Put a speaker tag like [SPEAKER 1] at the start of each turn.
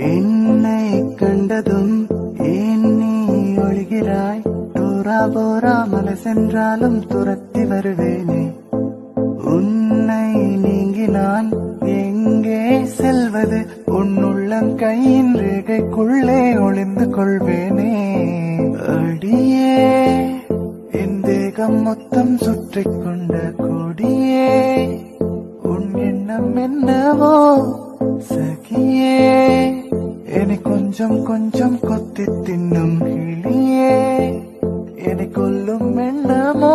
[SPEAKER 1] என்னை கண்டதும் ஏன் நீ ஒழிகிறாய் தூரா போரா மலை சென்றாலும் துரத்தி வருவேனே உன்னை நீங்கினான் எங்கே செல்வது உன்னுள்ளங்கையின் ரேகைக்குள்ளே ஒளிந்து கொள்வேனே அடியே என் தேகம் மொத்தம் சுற்றிக் கொண்ட கொடியே உன் எண்ணம் என்னவோ சகியே என்னை கொஞ்சம் கொஞ்சம் கொத்தி தின்னும் கிளியே என்னை கொல்லும் எண்ணமோ